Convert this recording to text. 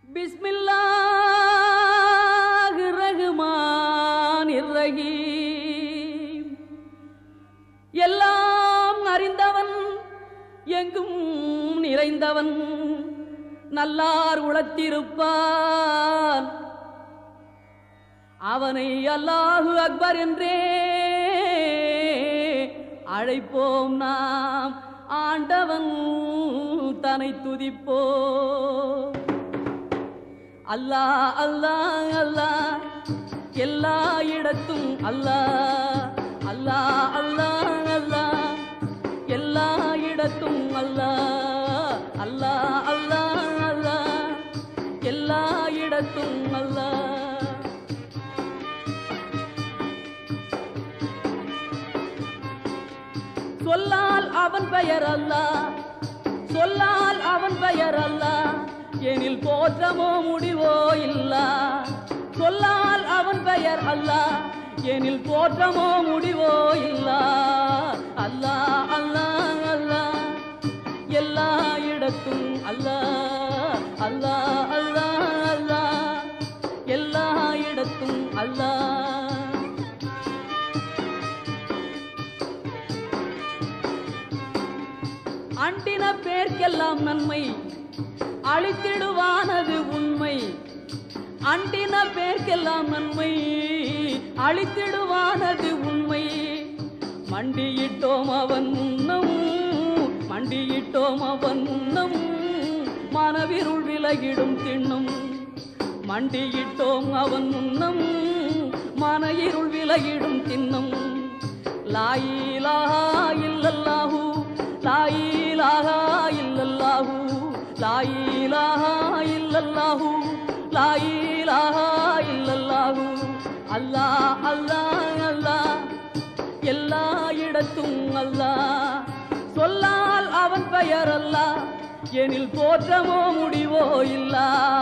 பிஸ்மில்லாஹ் ரஹ்மான் ரஹீம் எல்லாம் அறிந்தவன் எங்கும் நிறைந்தவன் நல்லார் உளத்திருப்பான் அவனை அல்லாஹு அக்பர் என்றே அழைப்போம் நாம் ஆண்டவன் தன்னை துதிப்போம் அல்லாஹ் அல்லாஹ் அல்லாஹ் எல்லா இடத்தும் அல்லாஹ் அல்லாஹ் அல்லாஹ் அல்லாஹ் எல்லா இடத்தும் அல்லாஹ் அல்லாஹ் அல்லாஹ் அல்லாஹ் எல்லா இடத்தும் அல்லாஹ் சொல்லால் அவன் பெயர் அல்லாஹ் சொல்லால் அவன் பெயர் அல்லாஹ் எனில் போற்றமோ முடிவோ இல்லா சொல்லால் அவன் பெயர் அல்லாஹ் எனில் போற்றமோ முடிவோ இல்லா அல்லாஹ் அல்லாஹ் அல்லாஹ் எல்லா இடத்தும் அல்லாஹ் அல்லாஹ் அல்லாஹ் அல்லாஹ் எல்லா இடத்தும் அல்லாஹ் அண்டின பேர்க்கெல்லாம் நன்மை அழித்திடுவானது உண்மை அண்டின பேர்க்கெல்லாம் நன்மை அழித்திடுவானது உண்மை மண்டியிட்டோம் அவன் முன்னம் மண்டியிட்டோம் அவன் முன்னம் மனவிருள் விலகிடும் திண்ணும் மண்டியிட்டோம் அவன் முன்னம் மன இருள் விலகிடும் தின்னும் லாயிலாஹா இல்லல்லாஹு லாயிலாஹா இல்லல்லாஹு லாயிலாஹா இல்லல்லாஹு லாயிலாஹா இல்லல்லாஹு அல்லாஹ் அல்லாஹ் அல்லாஹ் எல்லா இடத்தும் அல்லாஹ் சொல்லால் அவன் பெயர் அல்லாஹ் எனில் போற்றமோ முடிவோ இல்லா